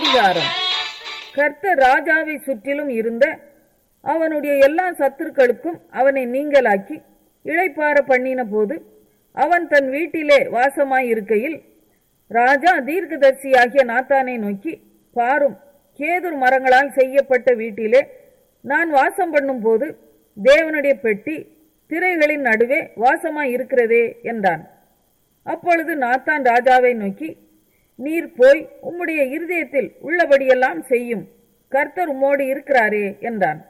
அதிகாரம் கர்த்தர் ராஜாவை சுற்றிலும் இருந்த அவனுடைய எல்லா சத்துருக்களுக்கும் அவனை நீங்கலாக்கி இளைப்பார பண்ணின போது அவன் தன் வீட்டிலே வாசமாயிருக்கையில் ராஜா தீர்க்கதரிசியாகிய நாத்தானை நோக்கி பாரும் கேதுர் மரங்களால் செய்யப்பட்ட வீட்டிலே நான் வாசம் பண்ணும்போது தேவனுடைய பெட்டி திரைகளின் நடுவே வாசமாய் இருக்கிறதே என்றான் அப்பொழுது நாத்தான் ராஜாவை நோக்கி நீர் போய் உம்முடைய இருதயத்தில் உள்ளபடியெல்லாம் செய்யும் கர்த்தர் உம்மோடு இருக்கிறாரே என்றான்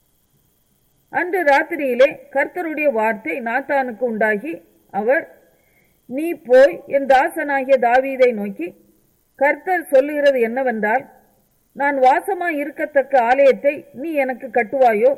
அன்று ராத்திரியிலே கர்த்தருடைய வார்த்தை நாத்தானுக்கு உண்டாகி அவர் நீ போய் என் தாசனாகிய தாவீதை நோக்கி கர்த்தர் சொல்லுகிறது என்னவென்றால் நான் வாசமாய் இருக்கத்தக்க ஆலயத்தை நீ எனக்கு கட்டுவாயோ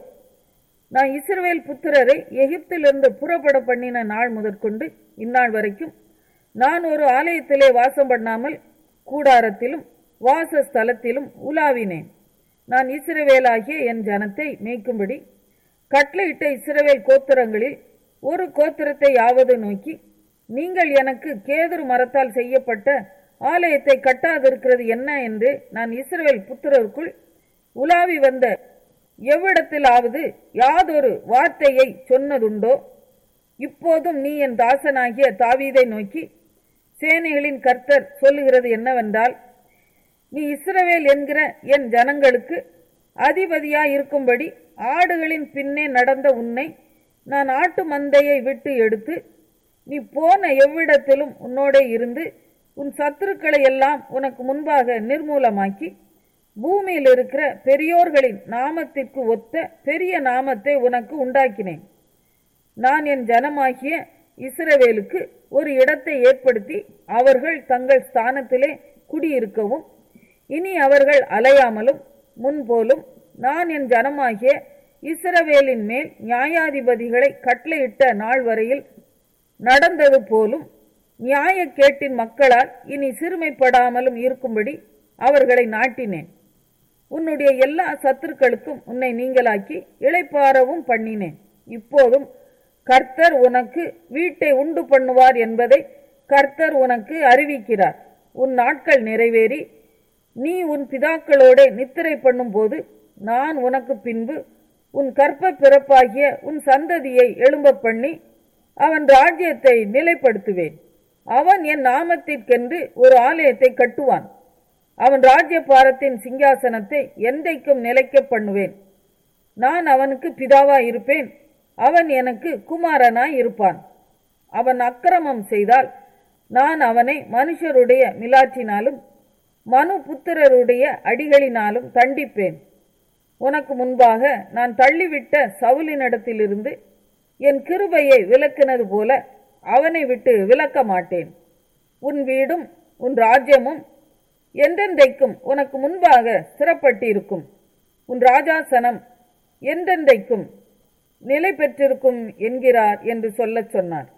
நான் இஸ்ரவேல் புத்திரரை எகிப்திலிருந்து புறப்பட பண்ணின நாள் முதற்கொண்டு இந்நாள் வரைக்கும் நான் ஒரு ஆலயத்திலே வாசம் பண்ணாமல் கூடாரத்திலும் வாசஸ்தலத்திலும் உலாவினேன் நான் இஸ்ரவேலாகிய என் ஜனத்தை மேய்க்கும்படி கட்டளையிட்ட இஸ்ரவேல் கோத்திரங்களில் ஒரு கோத்திரத்தை யாவது நோக்கி நீங்கள் எனக்கு கேதுரு மரத்தால் செய்யப்பட்ட ஆலயத்தை கட்டாதிருக்கிறது என்ன என்று நான் இஸ்ரவேல் புத்திரருக்குள் உலாவி வந்த எவ்விடத்திலாவது யாதொரு வார்த்தையை சொன்னதுண்டோ இப்போதும் நீ என் தாசனாகிய தாவீதை நோக்கி சேனைகளின் கர்த்தர் சொல்லுகிறது என்னவென்றால் நீ இஸ்ரவேல் என்கிற என் ஜனங்களுக்கு அதிபதியாய் இருக்கும்படி ஆடுகளின் பின்னே நடந்த உன்னை நான் ஆட்டு மந்தையை விட்டு எடுத்து நீ போன எவ்விடத்திலும் உன்னோடே இருந்து உன் சத்துருக்களை எல்லாம் உனக்கு முன்பாக நிர்மூலமாக்கி பூமியில் இருக்கிற பெரியோர்களின் நாமத்திற்கு ஒத்த பெரிய நாமத்தை உனக்கு உண்டாக்கினேன் நான் என் ஜனமாகிய இஸ்ரவேலுக்கு ஒரு இடத்தை ஏற்படுத்தி அவர்கள் தங்கள் ஸ்தானத்திலே குடியிருக்கவும் இனி அவர்கள் அலையாமலும் முன்போலும் நான் என் ஜனமாகிய இஸ்ரவேலின் மேல் நியாயாதிபதிகளை கட்டளையிட்ட நாள் வரையில் நடந்தது போலும் நியாயக்கேட்டின் மக்களால் இனி சிறுமைப்படாமலும் இருக்கும்படி அவர்களை நாட்டினேன் உன்னுடைய எல்லா சத்துருக்களுக்கும் உன்னை நீங்களாக்கி இளைப்பாறவும் பண்ணினேன் இப்போதும் கர்த்தர் உனக்கு வீட்டை உண்டு பண்ணுவார் என்பதை கர்த்தர் உனக்கு அறிவிக்கிறார் உன் நாட்கள் நிறைவேறி நீ உன் பிதாக்களோட நித்திரை பண்ணும்போது நான் உனக்கு பின்பு உன் கற்ப பிறப்பாகிய உன் சந்ததியை எழும்ப பண்ணி அவன் ராஜ்யத்தை நிலைப்படுத்துவேன் அவன் என் நாமத்திற்கென்று ஒரு ஆலயத்தை கட்டுவான் அவன் ராஜ்யபாரத்தின் சிங்காசனத்தை என்றைக்கும் நிலைக்க பண்ணுவேன் நான் அவனுக்கு பிதாவாய் இருப்பேன் அவன் எனக்கு குமாரனாய் இருப்பான் அவன் அக்கிரமம் செய்தால் நான் அவனை மனுஷருடைய மிலாற்றினாலும் மனு புத்திரருடைய அடிகளினாலும் தண்டிப்பேன் உனக்கு முன்பாக நான் தள்ளிவிட்ட சவுலினிடத்திலிருந்து என் கிருபையை விலக்கினது போல அவனை விட்டு விலக்க மாட்டேன் உன் வீடும் உன் ராஜ்யமும் என்றென்றைக்கும் உனக்கு முன்பாக சிறப்பட்டிருக்கும் உன் ராஜாசனம் என்றென்றைக்கும் நிலை பெற்றிருக்கும் என்கிறார் என்று சொல்லச் சொன்னார்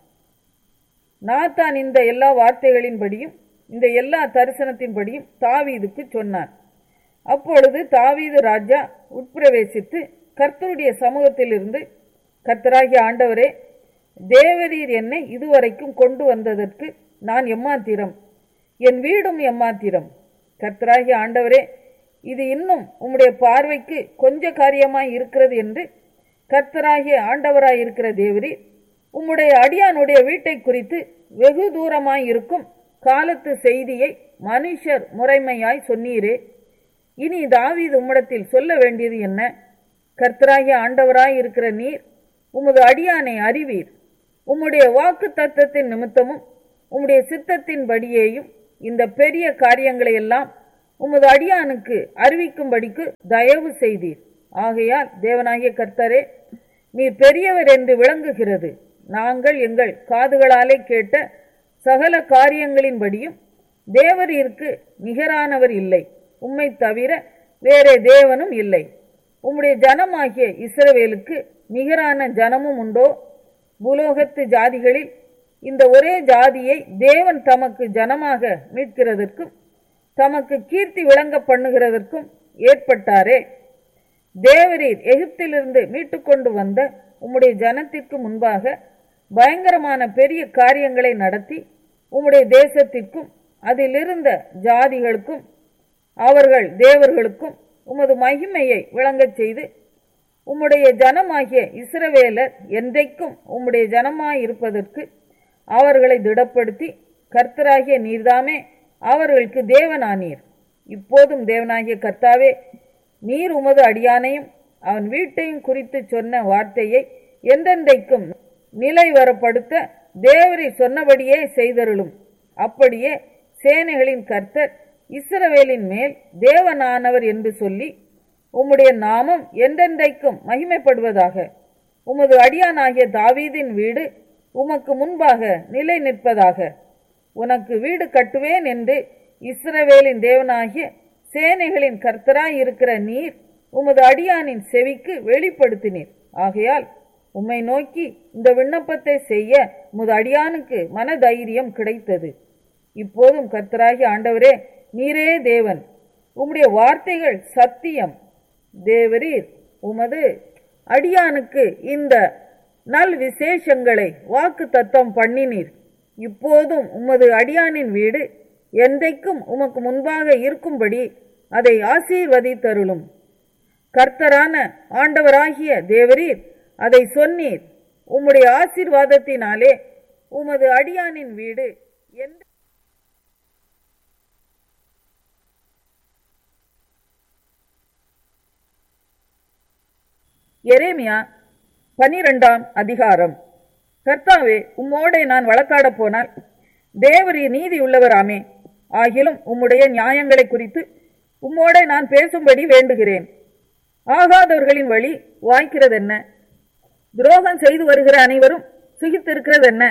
நாத்தான் இந்த எல்லா வார்த்தைகளின்படியும் இந்த எல்லா தரிசனத்தின்படியும் தாவீதுக்கு சொன்னார் அப்பொழுது தாவீது ராஜா உட்பிரவேசித்து கர்த்தருடைய சமூகத்திலிருந்து கர்த்தராகிய ஆண்டவரே தேவரீர் என்னை இதுவரைக்கும் கொண்டு வந்ததற்கு நான் எம்மாத்திரம் என் வீடும் எம்மாத்திரம் கர்த்தராகிய ஆண்டவரே இது இன்னும் உம்முடைய பார்வைக்கு கொஞ்ச காரியமாய் இருக்கிறது என்று கர்த்தராகிய ஆண்டவராய் இருக்கிற தேவரீர் உம்முடைய அடியானுடைய வீட்டை குறித்து வெகு தூரமாய் இருக்கும் காலத்து செய்தியை மனுஷர் முறைமையாய் சொன்னீரே இனி தாவீது உம்மிடத்தில் சொல்ல வேண்டியது என்ன கர்த்தராகிய ஆண்டவராய் இருக்கிற நீர் உமது அடியானை அறிவீர் உம்முடைய வாக்கு தத்தத்தின் நிமித்தமும் உம்முடைய சித்தத்தின் படியேயும் இந்த பெரிய காரியங்களை எல்லாம் உமது அடியானுக்கு அறிவிக்கும்படிக்கு தயவு செய்தீர் ஆகையால் தேவனாகிய கர்த்தரே நீர் பெரியவர் என்று விளங்குகிறது நாங்கள் எங்கள் காதுகளாலே கேட்ட சகல காரியங்களின்படியும் தேவரீருக்கு நிகரானவர் இல்லை உம்மை தவிர வேறே தேவனும் இல்லை உம்முடைய ஜனமாகிய இஸ்ரவேலுக்கு நிகரான ஜனமும் உண்டோ பூலோகத்து ஜாதிகளில் இந்த ஒரே ஜாதியை தேவன் தமக்கு ஜனமாக மீட்கிறதற்கும் தமக்கு கீர்த்தி விளங்க பண்ணுகிறதற்கும் ஏற்பட்டாரே தேவரீர் எகிப்திலிருந்து மீட்டுக்கொண்டு வந்த உம்முடைய ஜனத்திற்கு முன்பாக பயங்கரமான பெரிய காரியங்களை நடத்தி உம்முடைய தேசத்திற்கும் அதிலிருந்த ஜாதிகளுக்கும் அவர்கள் தேவர்களுக்கும் உமது மகிமையை விளங்கச் செய்து உம்முடைய ஜனமாகிய இஸ்ரவேலர் என்றைக்கும் உம்முடைய ஜனமாயிருப்பதற்கு அவர்களை திடப்படுத்தி கர்த்தராகிய நீர்தாமே அவர்களுக்கு தேவனானீர் இப்போதும் தேவனாகிய கர்த்தாவே நீர் உமது அடியானையும் அவன் வீட்டையும் குறித்து சொன்ன வார்த்தையை என்றென்றைக்கும் நிலைவரப்படுத்த தேவரை சொன்னபடியே செய்தருளும் அப்படியே சேனைகளின் கர்த்தர் இஸ்ரவேலின் மேல் தேவனானவர் என்று சொல்லி உம்முடைய நாமம் என்றென்றைக்கும் மகிமைப்படுவதாக உமது அடியானாகிய தாவீதின் வீடு உமக்கு முன்பாக நிலை நிற்பதாக உனக்கு வீடு கட்டுவேன் என்று இஸ்ரவேலின் தேவனாகிய சேனைகளின் கர்த்தராய் இருக்கிற நீர் உமது அடியானின் செவிக்கு வெளிப்படுத்தினீர் ஆகையால் உம்மை நோக்கி இந்த விண்ணப்பத்தை செய்ய உமது அடியானுக்கு மனதைரியம் கிடைத்தது இப்போதும் கர்த்தராகிய ஆண்டவரே நீரே தேவன் உம்முடைய வார்த்தைகள் சத்தியம் தேவரீர் உமது அடியானுக்கு இந்த நல் விசேஷங்களை வாக்கு தத்தம் பண்ணினீர் இப்போதும் உமது அடியானின் வீடு என்றைக்கும் உமக்கு முன்பாக இருக்கும்படி அதை ஆசீர்வதித்தருளும் கர்த்தரான ஆண்டவராகிய தேவரீர் அதை சொன்னீர் உம்முடைய ஆசீர்வாதத்தினாலே உமது அடியானின் வீடு எந்த எரேமியா பனிரெண்டாம் அதிகாரம் கர்த்தாவே உம்மோடே நான் வழக்காட போனால் தேவரீ நீதி உள்ளவராமே ஆகிலும் உம்முடைய நியாயங்களை குறித்து உம்மோடே நான் பேசும்படி வேண்டுகிறேன் ஆகாதவர்களின் வழி வாய்க்கிறதென்ன துரோகம் செய்து வருகிற அனைவரும் சுகித்திருக்கிறதென்ன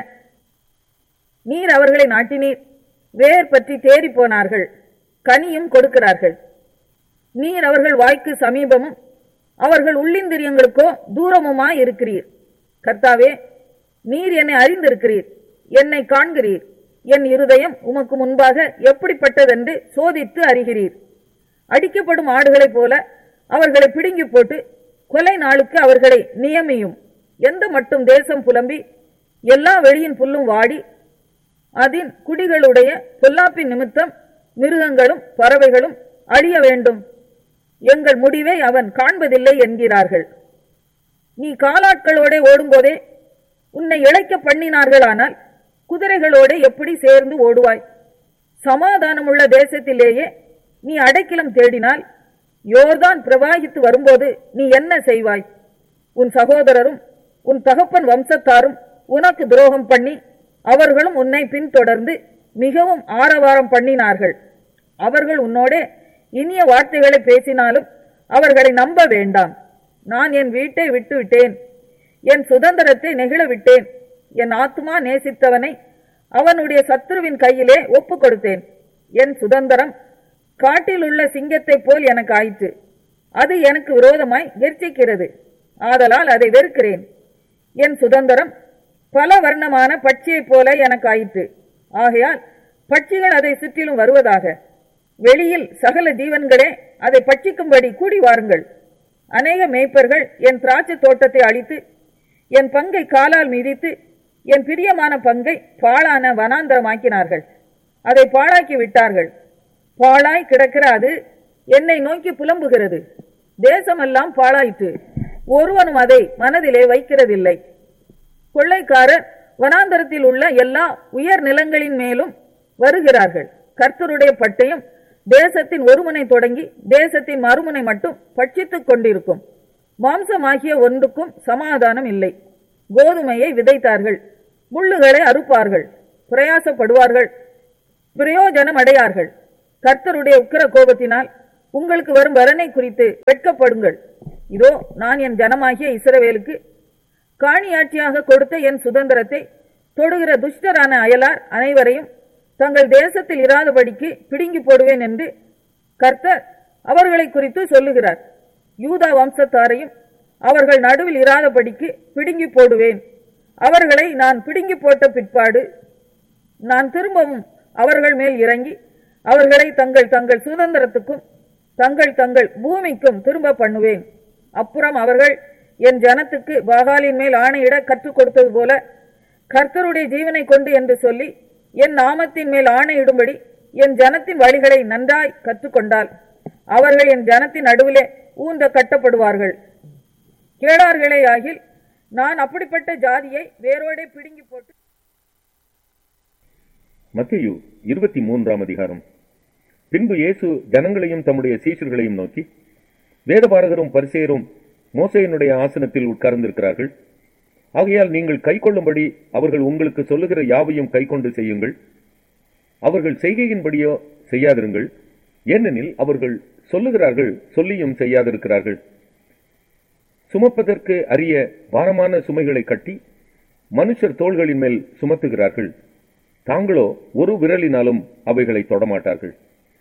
நீர் அவர்களை நாட்டினீர் வேர் பற்றி தேறி போனார்கள் கனியும் கொடுக்கிறார்கள் நீர் அவர்கள் வாய்க்கு சமீபமும் அவர்கள் உள்ளிந்திரியங்களுக்கோ தூரமுமாய் இருக்கிறீர் கர்த்தாவே நீர் என்னை அறிந்திருக்கிறீர் என்னை காண்கிறீர் என் இருதயம் உமக்கு முன்பாக எப்படிப்பட்டதென்று சோதித்து அறிகிறீர் அடிக்கப்படும் ஆடுகளைப் போல அவர்களை பிடுங்கி போட்டு கொலை நாளுக்கு அவர்களை நியமியும் எந்த மட்டும் தேசம் புலம்பி எல்லா வெளியின் புல்லும் வாடி அதின் குடிகளுடைய பொல்லாப்பின் நிமித்தம் மிருகங்களும் பறவைகளும் அழிய வேண்டும் எங்கள் முடிவை அவன் காண்பதில்லை என்கிறார்கள் நீ காலாட்களோட ஓடும்போதே உன்னை இழைக்க பண்ணினார்களானால் குதிரைகளோட எப்படி சேர்ந்து ஓடுவாய் சமாதானமுள்ள தேசத்திலேயே நீ அடைக்கலம் தேடினால் யோர்தான் பிரவாகித்து வரும்போது நீ என்ன செய்வாய் உன் சகோதரரும் உன் தகப்பன் வம்சத்தாரும் உனக்கு துரோகம் பண்ணி அவர்களும் உன்னை பின்தொடர்ந்து மிகவும் ஆரவாரம் பண்ணினார்கள் அவர்கள் உன்னோடே இனிய வார்த்தைகளை பேசினாலும் அவர்களை நம்ப வேண்டாம் நான் என் வீட்டை விட்டு விட்டேன் என் சுதந்திரத்தை நெகிழ விட்டேன் என் ஆத்மா நேசித்தவனை அவனுடைய சத்துருவின் கையிலே ஒப்பு கொடுத்தேன் என் சுதந்திரம் காட்டில் உள்ள சிங்கத்தைப் போல் எனக்கு ஆயிற்று அது எனக்கு விரோதமாய் கெர்ச்சிக்கிறது ஆதலால் அதை வெறுக்கிறேன் என் சுதந்திரம் பல வர்ணமான பட்சியைப் போல எனக்கு ஆயிற்று ஆகையால் பட்சிகள் அதை சுற்றிலும் வருவதாக வெளியில் சகல ஜீவன்களே அதை பட்சிக்கும்படி கூடி வாருங்கள் அநேக மேய்ப்பர்கள் என் திராட்சை தோட்டத்தை அழித்து என் பங்கை காலால் மிதித்து என் பிரியமான பங்கை பாழான வனாந்தரமாக்கினார்கள் அதை பாழாக்கி விட்டார்கள் பாழாய் கிடக்கிற அது என்னை நோக்கி புலம்புகிறது தேசமெல்லாம் பாழாயிற்று ஒருவனும் அதை மனதிலே வைக்கிறதில்லை கொள்ளைக்காரர் வனாந்தரத்தில் உள்ள எல்லா உயர் நிலங்களின் மேலும் வருகிறார்கள் கர்த்தருடைய பட்டயம் தேசத்தின் ஒருமுனை தொடங்கி தேசத்தின் மறுமுனை மட்டும் பட்சித்துக் கொண்டிருக்கும் மாம்சமாகிய ஒன்றுக்கும் சமாதானம் இல்லை கோதுமையை விதைத்தார்கள் முள்ளுகளை அறுப்பார்கள் பிரயாசப்படுவார்கள் பிரயோஜனம் அடையார்கள் கர்த்தருடைய உக்கிர கோபத்தினால் உங்களுக்கு வரும் வரனை குறித்து வெட்கப்படுங்கள் இதோ நான் என் ஜனமாகிய இஸ்ரவேலுக்கு காணியாட்சியாக கொடுத்த என் சுதந்திரத்தை தொடுகிற துஷ்டரான அயலார் அனைவரையும் தங்கள் தேசத்தில் இராதபடிக்கு பிடுங்கி போடுவேன் என்று கர்த்தர் அவர்களை குறித்து சொல்லுகிறார் யூதா வம்சத்தாரையும் அவர்கள் நடுவில் இராதபடிக்கு பிடுங்கி போடுவேன் அவர்களை நான் பிடுங்கி போட்ட பிற்பாடு நான் திரும்பவும் அவர்கள் மேல் இறங்கி அவர்களை தங்கள் தங்கள் சுதந்திரத்துக்கும் தங்கள் தங்கள் பூமிக்கும் திரும்ப பண்ணுவேன் அப்புறம் அவர்கள் என் ஜனத்துக்கு பாகாலின் மேல் ஆணையிட கற்றுக் கொடுத்தது போல கர்த்தருடைய ஜீவனை கொண்டு என்று சொல்லி என் நாமத்தின் மேல் ஆணையிடும்படி என் ஜனத்தின் வழிகளை நன்றாய் கற்றுக்கொண்டால் அவர்கள் என் ஜனத்தின் நடுவிலே ஊன்ற கட்டப்படுவார்கள் கேளார்களே ஆகில் நான் அப்படிப்பட்ட ஜாதியை வேரோடே பிடுங்கி போட்டு மத்தேயு இருபத்தி மூன்றாம் அதிகாரம் பின்பு இயேசு ஜனங்களையும் தம்முடைய சீஷர்களையும் நோக்கி வேதபாரகரும் பரிசேரும் மோசையினுடைய ஆசனத்தில் உட்கார்ந்திருக்கிறார்கள் ஆகையால் நீங்கள் கைக்கொள்ளும்படி அவர்கள் உங்களுக்கு சொல்லுகிற யாவையும் கைக்கொண்டு செய்யுங்கள் அவர்கள் செய்கையின்படியோ செய்யாதிருங்கள் ஏனெனில் அவர்கள் சொல்லுகிறார்கள் சொல்லியும் செய்யாதிருக்கிறார்கள் சுமப்பதற்கு அரிய பாரமான சுமைகளை கட்டி மனுஷர் தோள்களின் மேல் சுமத்துகிறார்கள் தாங்களோ ஒரு விரலினாலும் அவைகளை தொடமாட்டார்கள்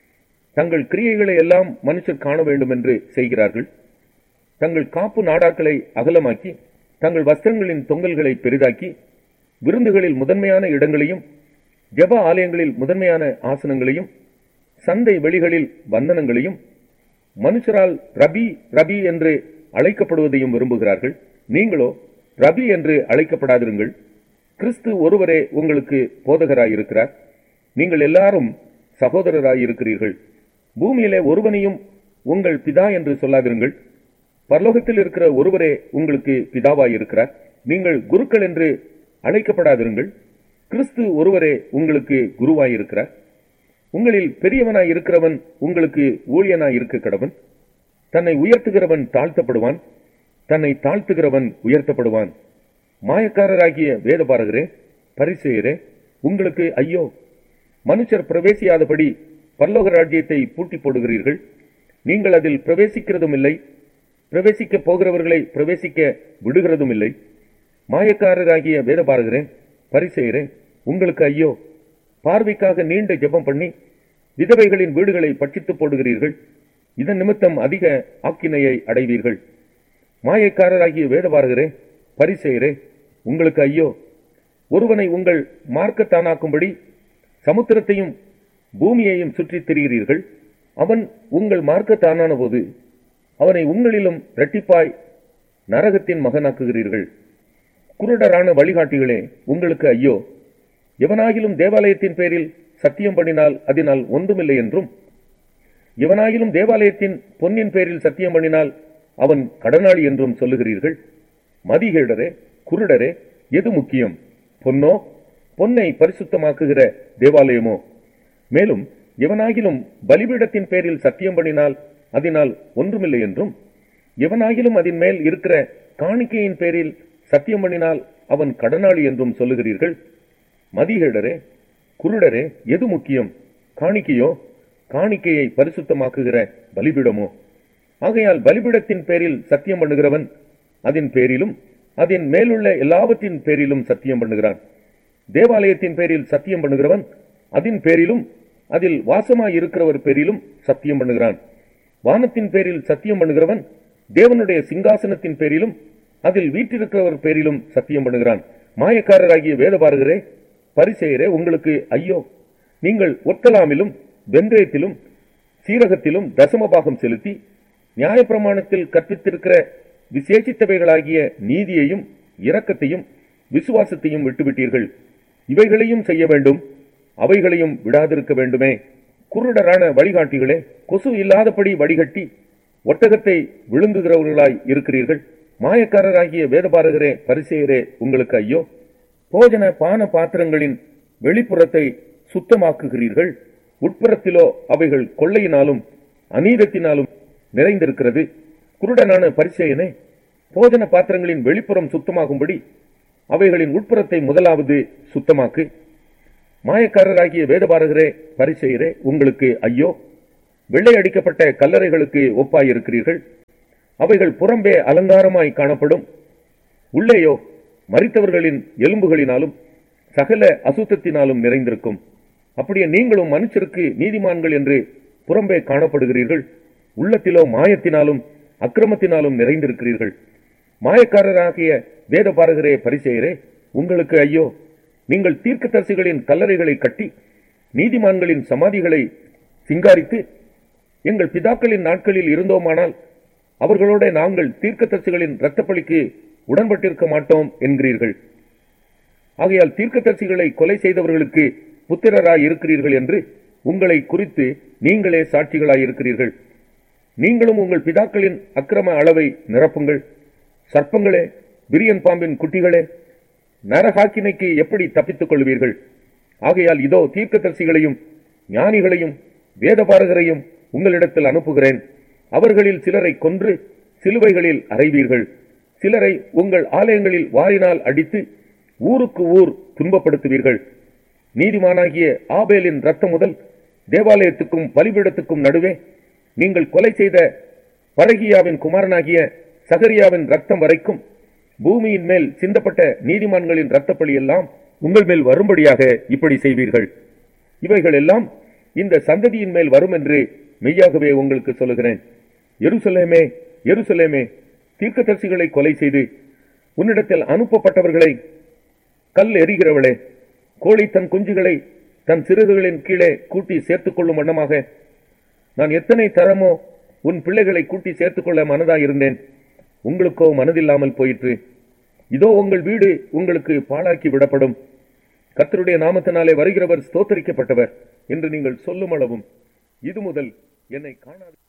தங்கள் கிரியைகளை எல்லாம் மனுஷர் காண வேண்டும் என்று செய்கிறார்கள் தங்கள் காப்பு நாடாக்களை அகலமாக்கி தங்கள் வஸ்திரங்களின் தொங்கல்களை பெரிதாக்கி விருந்துகளில் முதன்மையான இடங்களையும் ஜெப ஆலயங்களில் முதன்மையான ஆசனங்களையும் சந்தை வெளிகளில் வந்தனங்களையும் மனுஷரால் ரபி ரபி என்று அழைக்கப்படுவதையும் விரும்புகிறார்கள் நீங்களோ ரபி என்று அழைக்கப்படாதிருங்கள் கிறிஸ்து ஒருவரே உங்களுக்கு போதகராயிருக்கிறார் நீங்கள் எல்லாரும் சகோதரராயிருக்கிறீர்கள் பூமியிலே ஒருவனையும் உங்கள் பிதா என்று சொல்லாதிருங்கள் பரலோகத்தில் இருக்கிற ஒருவரே உங்களுக்கு பிதாவாயிருக்கிறார் நீங்கள் குருக்கள் என்று அழைக்கப்படாதிருங்கள் கிறிஸ்து ஒருவரே உங்களுக்கு குருவாயிருக்கிறார் உங்களில் பெரியவனாய் இருக்கிறவன் உங்களுக்கு ஊழியனாய் இருக்க கடவன் தன்னை உயர்த்துகிறவன் தாழ்த்தப்படுவான் தன்னை தாழ்த்துகிறவன் உயர்த்தப்படுவான் மாயக்காரராகிய வேதபாரகரே பரிசெயரே உங்களுக்கு ஐயோ மனுஷர் பிரவேசியாதபடி பரலோக ராஜ்யத்தை பூட்டி போடுகிறீர்கள் நீங்கள் அதில் பிரவேசிக்கிறதும் இல்லை பிரவேசிக்க போகிறவர்களை பிரவேசிக்க விடுகிறதும் இல்லை மாயக்காரராகிய வேதபாரகரே பரிசெயரே உங்களுக்கு ஐயோ பார்வைக்காக நீண்ட ஜெபம் பண்ணி விதவைகளின் வீடுகளை பட்சித்து போடுகிறீர்கள் இதன் நிமித்தம் அதிக ஆக்கினையை அடைவீர்கள் மாயக்காரராகிய வேதபாரகரே பரிசெயரே உங்களுக்கு ஐயோ ஒருவனை உங்கள் மார்க்கத்தானாக்கும்படி சமுத்திரத்தையும் பூமியையும் சுற்றித் திரிகிறீர்கள் அவன் உங்கள் மார்க்கத்தானான போது அவனை உங்களிலும் இரட்டிப்பாய் நரகத்தின் மகனாக்குகிறீர்கள் குருடரான வழிகாட்டிகளே உங்களுக்கு ஐயோ எவனாகிலும் தேவாலயத்தின் பேரில் சத்தியம் பண்ணினால் அதனால் ஒன்றுமில்லை என்றும் எவனாகிலும் தேவாலயத்தின் பொன்னின் பேரில் சத்தியம் பண்ணினால் அவன் கடனாளி என்றும் சொல்லுகிறீர்கள் மதிகேடரே குருடரே எது முக்கியம் பொன்னோ பொன்னை பரிசுத்தமாக்குகிற தேவாலயமோ மேலும் எவனாகிலும் பலிபீடத்தின் பேரில் சத்தியம் பண்ணினால் அதனால் ஒன்றுமில்லை என்றும் எவனாகிலும் அதன் மேல் இருக்கிற காணிக்கையின் பேரில் சத்தியம் பண்ணினால் அவன் கடனாளி என்றும் சொல்லுகிறீர்கள் மதிகேடரே குருடரே எது முக்கியம் காணிக்கையோ காணிக்கையை பரிசுத்தமாக்குகிற பலிபீடமோ ஆகையால் பலிபீடத்தின் பேரில் சத்தியம் பண்ணுகிறவன் அதன் பேரிலும் அதன் மேலுள்ள எல்லாவற்றின் பேரிலும் சத்தியம் பண்ணுகிறான் தேவாலயத்தின் பேரில் சத்தியம் பண்ணுகிறவன் அதன் பேரிலும் அதில் வாசமாய் இருக்கிறவர் பேரிலும் சத்தியம் பண்ணுகிறான் வானத்தின் பேரில் சத்தியம் பண்ணுகிறவன் தேவனுடைய சிங்காசனத்தின் பேரிலும் அதில் வீற்றிருக்கிறவர் பேரிலும் சத்தியம் பண்ணுகிறான் மாயக்காரராகிய வேதபாரகரே பரிசெயரே உங்களுக்கு ஐயோ நீங்கள் ஒத்தலாமிலும் வெந்தயத்திலும் சீரகத்திலும் தசமபாகம் செலுத்தி நியாயப்பிரமாணத்தில் கற்பித்திருக்கிற விசேஷித்தவைகளாகிய நீதியையும் இரக்கத்தையும் விசுவாசத்தையும் விட்டுவிட்டீர்கள் இவைகளையும் செய்ய வேண்டும் அவைகளையும் விடாதிருக்க வேண்டுமே குருடரான வழிகாட்டிகளே கொசு இல்லாதபடி வடிகட்டி ஒட்டகத்தை விழுங்குகிறவர்களாய் இருக்கிறீர்கள் மாயக்காரராகிய வேதபாரகரே பரிசெயரே உங்களுக்கு ஐயோ போஜன பான பாத்திரங்களின் வெளிப்புறத்தை சுத்தமாக்குகிறீர்கள் உட்புறத்திலோ அவைகள் கொள்ளையினாலும் அநீதத்தினாலும் நிறைந்திருக்கிறது குருடனான பரிசேயனே போஜன பாத்திரங்களின் வெளிப்புறம் சுத்தமாகும்படி அவைகளின் உட்புறத்தை முதலாவது சுத்தமாக்கு மாயக்காரராகிய வேதபாரகரே பரிசெயரே உங்களுக்கு ஐயோ வெள்ளை அடிக்கப்பட்ட கல்லறைகளுக்கு ஒப்பாயிருக்கிறீர்கள் அவைகள் புறம்பே அலங்காரமாய் காணப்படும் உள்ளேயோ மரித்தவர்களின் எலும்புகளினாலும் சகல அசுத்தத்தினாலும் நிறைந்திருக்கும் அப்படியே நீங்களும் மனுஷருக்கு நீதிமான்கள் என்று புறம்பே காணப்படுகிறீர்கள் உள்ளத்திலோ மாயத்தினாலும் அக்கிரமத்தினாலும் நிறைந்திருக்கிறீர்கள் மாயக்காரராகிய வேதபாரகரே பரிசெயரே உங்களுக்கு ஐயோ நீங்கள் தீர்க்கதரிசிகளின் கல்லறைகளை கட்டி நீதிமான்களின் சமாதிகளை சிங்காரித்து எங்கள் பிதாக்களின் நாட்களில் இருந்தோமானால் அவர்களோட நாங்கள் தீர்க்கதரிசிகளின் இரத்தப்பழிக்கு உடன்பட்டிருக்க மாட்டோம் என்கிறீர்கள் ஆகையால் தீர்க்கதரிசிகளை கொலை செய்தவர்களுக்கு புத்திரராய் இருக்கிறீர்கள் என்று உங்களை குறித்து நீங்களே சாட்சிகளாயிருக்கிறீர்கள் நீங்களும் உங்கள் பிதாக்களின் அக்கிரம அளவை நிரப்புங்கள் சர்ப்பங்களே விரியன் பாம்பின் குட்டிகளே நரகாக்கினைக்கு எப்படி தப்பித்துக் கொள்வீர்கள் ஆகையால் இதோ தீர்க்கதரிசிகளையும் ஞானிகளையும் வேதபாரகரையும் உங்களிடத்தில் அனுப்புகிறேன் அவர்களில் சிலரை கொன்று சிலுவைகளில் அறைவீர்கள் சிலரை உங்கள் ஆலயங்களில் வாரினால் அடித்து ஊருக்கு ஊர் துன்பப்படுத்துவீர்கள் நீதிமானாகிய ஆபேலின் ரத்தம் முதல் தேவாலயத்துக்கும் பலிபீடத்துக்கும் நடுவே நீங்கள் கொலை செய்த பரகியாவின் குமாரனாகிய சகரியாவின் ரத்தம் வரைக்கும் பூமியின் மேல் சிந்தப்பட்ட நீதிமான்களின் இரத்தப்பழி எல்லாம் உங்கள் மேல் வரும்படியாக இப்படி செய்வீர்கள் இவைகள் எல்லாம் இந்த சந்ததியின் மேல் வரும் என்று மெய்யாகவே உங்களுக்கு சொல்லுகிறேன் எருசலேமே எருசலேமே தீர்க்கதரிசிகளை கொலை செய்து உன்னிடத்தில் அனுப்பப்பட்டவர்களை கல் எறிகிறவளே கோழி தன் குஞ்சுகளை தன் சிறகுகளின் கீழே கூட்டி சேர்த்துக் கொள்ளும் வண்ணமாக நான் எத்தனை தரமோ உன் பிள்ளைகளை கூட்டி சேர்த்துக்கொள்ள மனதாயிருந்தேன் உங்களுக்கோ மனதில்லாமல் போயிற்று இதோ உங்கள் வீடு உங்களுக்கு பாழாக்கி விடப்படும் கர்த்தருடைய நாமத்தினாலே வருகிறவர் ஸ்தோத்தரிக்கப்பட்டவர் என்று நீங்கள் சொல்லும் அளவும் இது முதல் என்னை காணாது